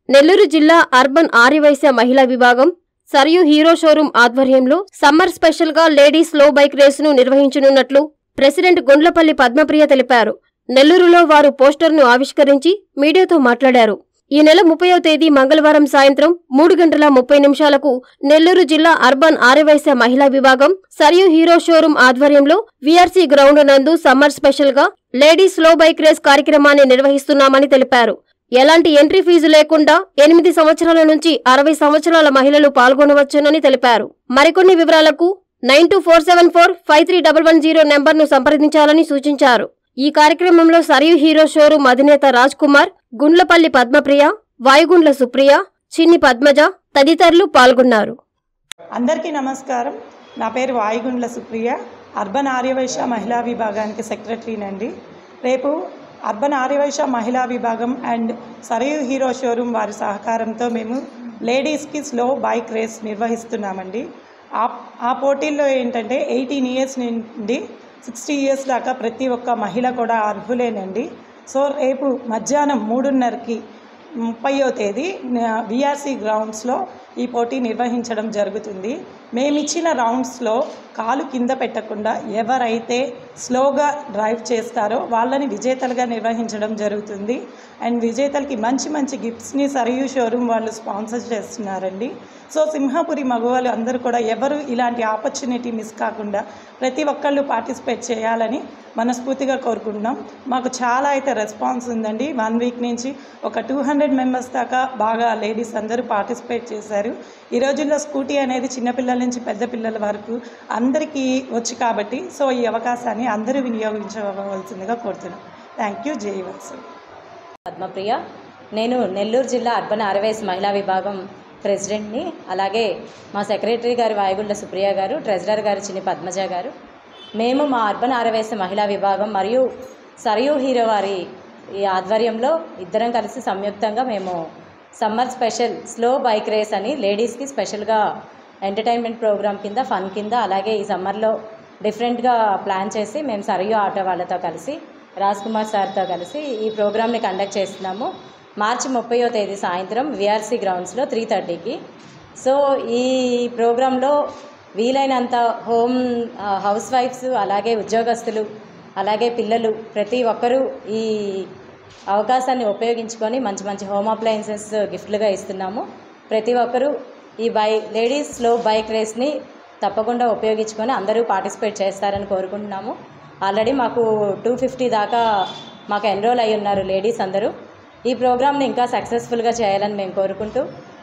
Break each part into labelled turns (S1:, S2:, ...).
S1: నెల్లూరు జిల్లా అర్బన్ ఆర్యవైశ్య మహిళా విభాగం సరియు హీరో షోరూం ఆధ్వర్యంలో సమ్మర్ స్పెషల్ గా లేడీస్ లో బైక్ రేసును నిర్వహించనున్నట్లు ప్రెసిడెంట్ గుండ్లపల్లి పద్మప్రియ తెలిపారు నెల్లూరులో వారు పోస్టర్ను ఆవిష్కరించి మీడియాతో మాట్లాడారు ఈ నెల ముప్పయో తేదీ మంగళవారం సాయంత్రం మూడు గంటల ముప్పై నిమిషాలకు నెల్లూరు జిల్లా అర్బన్ ఆర్యవైశ్య మహిళా విభాగం సరియు హీరో షోరూం ఆధ్వర్యంలో వీఆర్సీ గ్రౌండ్ నందు సమ్మర్ స్పెషల్ గా లేడీస్ లో బైక్ రేస్ కార్యక్రమాన్ని నిర్వహిస్తున్నామని తెలిపారు ఎలాంటి ఎంట్రీ ఫీజు లేకుండా ఎనిమిది సంవత్సరాల నుంచి అరవై సంవత్సరాల మహిళలు పాల్గొనవచ్చునని తెలిపారు మరికొన్ని వివరాలకు nine two four seven four five three double one zero నెంబర్ను సంప్రదించాలని సూచించారు ఈ కార్యక్రమంలో సరియు హీరో షోరూం అధినేత రాజ్ కుమార్ గుండ్లపల్లి పద్మప్రియ వాయుగుండ్ల సుప్రియ చిన్ని పద్మజ తదితరులు పాల్గొన్నారు
S2: అందరికీ నమస్కారం నా పేరు వాయుగుండ్ల సుప్రియ అర్బన్ ఆర్యవైశ్య మహిళా విభాగానికి సెక్రటరీనండి రేపు అర్బన్ ఆర్యవైశ్య మహిళా విభాగం అండ్ సరయు హీరో షోరూమ్ వారి సహకారంతో మేము లేడీస్కి స్లో బైక్ రేస్ నిర్వహిస్తున్నామండి ఆ ఆ పోటీల్లో ఏంటంటే ఎయిటీన్ ఇయర్స్ నుండి సిక్స్టీ ఇయర్స్ దాకా ప్రతి ఒక్క మహిళ కూడా అర్హులేనండి సో రేపు మధ్యాహ్నం మూడున్నరకి ముప్పయో తేదీ విఆర్సీ గ్రౌండ్స్లో ఈ పోటీ నిర్వహించడం జరుగుతుంది మేమిచ్చిన రౌండ్స్లో కాలు కింద పెట్టకుండా ఎవరైతే స్లోగా డ్రైవ్ చేస్తారో వాళ్ళని విజేతలుగా నిర్వహించడం జరుగుతుంది అండ్ విజేతలకి మంచి మంచి గిఫ్ట్స్ని సరియు షోరూమ్ వాళ్ళు స్పాన్సర్ చేస్తున్నారండి సో సింహాపురి మగవాళ్ళు అందరూ కూడా ఎవరు ఇలాంటి ఆపర్చునిటీ మిస్ కాకుండా ప్రతి ఒక్కళ్ళు పార్టిసిపేట్ చేయాలని మనస్ఫూర్తిగా కోరుకుంటున్నాం మాకు చాలా అయితే రెస్పాన్స్ ఉందండి వన్ వీక్ నుంచి ఒక టూ హండ్రెడ్ మెంబర్స్ దాకా బాగా లేడీస్ అందరూ పార్టిసిపేట్ చేశారు ఈ రోజుల్లో స్కూటీ అనేది చిన్నపిల్లల నుంచి పెద్ద పిల్లల వరకు అందరికీ వచ్చు కాబట్టి సో ఈ అవకాశాన్ని అందరూ వినియోగించవలసిందిగా కోరుతున్నాం థ్యాంక్ యూ జై వత్స
S3: పద్మప్రియ నేను నెల్లూరు జిల్లా అర్బన్ ఆర్వైస్ మహిళా విభాగం ప్రెసిడెంట్ని అలాగే మా సెక్రటరీ గారు వాయుగుండ సుప్రియ గారు ట్రెజరర్ గారు చిన్ని పద్మజ గారు మేము మా అర్బన్ ఆర్వైస్ మహిళా విభాగం మరియు సరయూ హీరో వారి ఈ ఆధ్వర్యంలో ఇద్దరం కలిసి సంయుక్తంగా మేము summer special slow bike race అని లేడీస్కి స్పెషల్గా ఎంటర్టైన్మెంట్ ప్రోగ్రామ్ కింద ఫన్ కింద అలాగే ఈ సమ్మర్లో డిఫరెంట్గా ప్లాన్ చేసి మేము సరియు ఆటో వాళ్ళతో కలిసి రాజ్ కుమార్ సార్తో కలిసి ఈ ప్రోగ్రామ్ని కండక్ట్ చేస్తున్నాము మార్చి ముప్పయో తేదీ సాయంత్రం విఆర్సీ గ్రౌండ్స్లో త్రీ థర్టీకి సో ఈ ప్రోగ్రాంలో వీలైనంత హోమ్ ఆ, హౌస్ వైఫ్స్ అలాగే ఉద్యోగస్తులు అలాగే పిల్లలు ప్రతి ఒక్కరూ ఈ అవకాశాన్ని ఉపయోగించుకొని మంచి మంచి హోమ్ అప్లయన్సెస్ గిఫ్ట్లుగా ఇస్తున్నాము ప్రతి ఒక్కరూ ఈ బై లేడీస్ స్లో బైక్ రేస్ని తప్పకుండా ఉపయోగించుకొని అందరూ పార్టిసిపేట్ చేస్తారని కోరుకుంటున్నాము ఆల్రెడీ మాకు టూ ఫిఫ్టీ దాకా మాకు ఎన్రోల్ అయి ఉన్నారు లేడీస్ అందరూ ఈ ప్రోగ్రామ్ని ఇంకా సక్సెస్ఫుల్గా చేయాలని మేము కోరుకుంటూ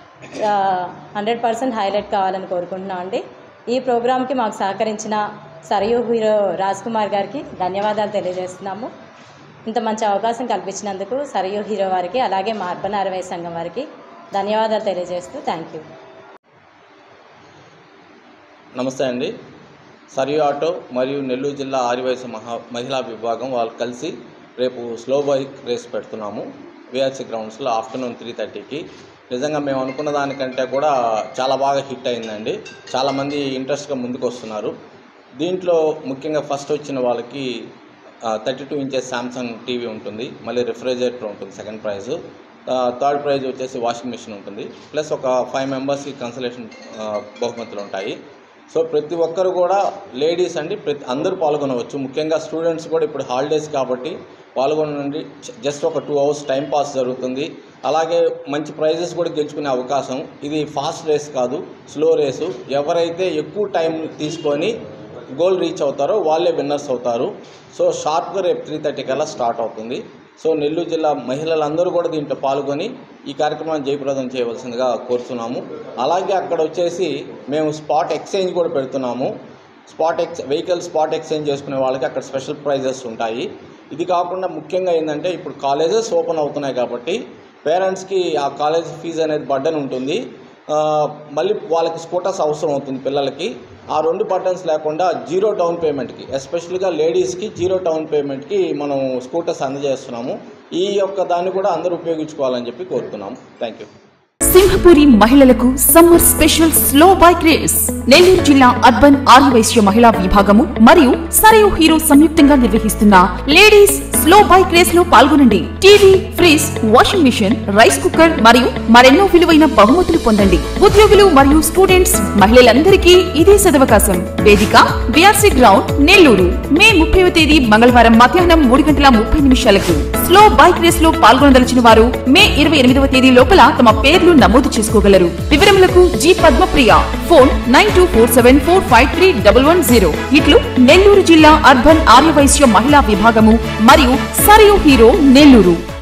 S3: హండ్రెడ్ పర్సెంట్ హైలైట్ కావాలని కోరుకుంటున్నాం అండి ఈ ప్రోగ్రామ్కి మాకు సహకరించిన సరయూ హీరో రాజ్ కుమార్ గారికి ధన్యవాదాలు తెలియజేస్తున్నాము ఇంత మంచి అవకాశం కల్పించినందుకు సరయూ హీరో వారికి అలాగే మా అర్బన్ అరవై సంఘం వారికి ధన్యవాదాలు తెలియజేస్తూ థ్యాంక్ యూ
S4: నమస్తే అండి సరియు ఆటో మరియు నెల్లూరు జిల్లా ఆదివాసీ మహా మహిళా విభాగం వాళ్ళు కలిసి రేపు స్లో బైక్ రేస్ పెడుతున్నాము విఆర్సీ గ్రౌండ్స్లో ఆఫ్టర్నూన్ త్రీ థర్టీకి నిజంగా మేము అనుకున్న దానికంటే కూడా చాలా బాగా హిట్ అయిందండి చాలామంది ఇంట్రెస్ట్గా ముందుకు వస్తున్నారు దీంట్లో ముఖ్యంగా ఫస్ట్ వచ్చిన వాళ్ళకి thirty two inches Samsung TV ఉంటుంది మళ్ళీ రిఫ్రిజిరేటర్ ఉంటుంది సెకండ్ ప్రైజ్ థర్డ్ ప్రైజ్ వచ్చేసి వాషింగ్ మిషన్ ఉంటుంది ప్లస్ ఒక ఫైవ్ మెంబర్స్కి కన్సలేషన్ బహుమతులు ఉంటాయి సో ప్రతి ఒక్కరు కూడా లేడీస్ అండి ప్రతి అందరూ పాల్గొనవచ్చు ముఖ్యంగా స్టూడెంట్స్ కూడా ఇప్పుడు హాలిడేస్ కాబట్టి పాల్గొనండి జస్ట్ ఒక టూ అవర్స్ టైం పాస్ జరుగుతుంది అలాగే మంచి ప్రైజెస్ కూడా గెలుచుకునే అవకాశం ఇది ఫాస్ట్ రేస్ కాదు స్లో రేసు ఎవరైతే ఎక్కువ టైం తీసుకొని గోల్ రీచ్ అవుతారో వాళ్ళే విన్నర్స్ అవుతారు సో షార్ప్గా రేపు త్రీ థర్టీ కల్లా స్టార్ట్ అవుతుంది సో నెల్లూరు జిల్లా మహిళలందరూ కూడా దీంట్లో పాల్గొని ఈ కార్యక్రమాన్ని జయప్రదం చేయవలసిందిగా కోరుతున్నాము అలాగే అక్కడ వచ్చేసి మేము స్పాట్ ఎక్స్చేంజ్ కూడా పెడుతున్నాము spot ex vehicle spot exchange చేసుకునే వాళ్ళకి అక్కడ స్పెషల్ ప్రైజెస్ ఉంటాయి ఇది కాకుండా ముఖ్యంగా ఏంటంటే ఇప్పుడు కాలేజెస్ ఓపెన్ అవుతున్నాయి కాబట్టి పేరెంట్స్కి ఆ కాలేజ్ ఫీజు అనేది బర్డన్ ఉంటుంది ఆ, మళ్ళీ వాళ్ళకి స్కూటర్స్ అవసరం అవుతుంది పిల్లలకి ఆ రెండు బటన్స్ లేకుండా జీరో డౌన్ పేమెంట్కి ఎస్పెషల్గా లేడీస్కి జీరో డౌన్ పేమెంట్కి మనం స్కూటర్స్ అందజేస్తున్నాము ఈ యొక్క దాన్ని కూడా అందరూ ఉపయోగించుకోవాలని చెప్పి కోరుతున్నాము థ్యాంక్ యూ
S5: సింహపురి మహిళలకు summer special slow bike race Nellore జిల్లా అర్బన్ ఆర్యవైశ్య మహిళా విభాగము మరియు సరయు హీరో సంయుక్తంగా నిర్వహిస్తున్న లేడీస్ స్లో బైక్ రేస్ లో పాల్గొనండి TV fridge washing machine rice cooker మరియు మరెన్నో విలువైన బహుమతులు పొందండి ఉద్యోగులు మరియు స్టూడెంట్స్ మహిళలందరికీ ఇదే సదవకాశం వేదిక బిఆర్సీ గ్రౌండ్ నెల్లూరు మే ముప్పైవ తేదీ మంగళవారం మధ్యాహ్నం మూడు గంటల ముప్పై నిమిషాలకు స్లో బైక్ రేస్ లో పాల్గొనదలిచిన వారు మే ఇరవై ఎనిమిదవ తేదీ లోపల తమ పేర్లు నమోదు చేసుకోగలరు వివరములకు G Padmapriya phone nine two four seven four five three double one zero ఇట్లు నెల్లూరు జిల్లా అర్బన్ ఆర్యవైశ్య మహిళా విభాగము మరియు సరియు హీరో నెల్లూరు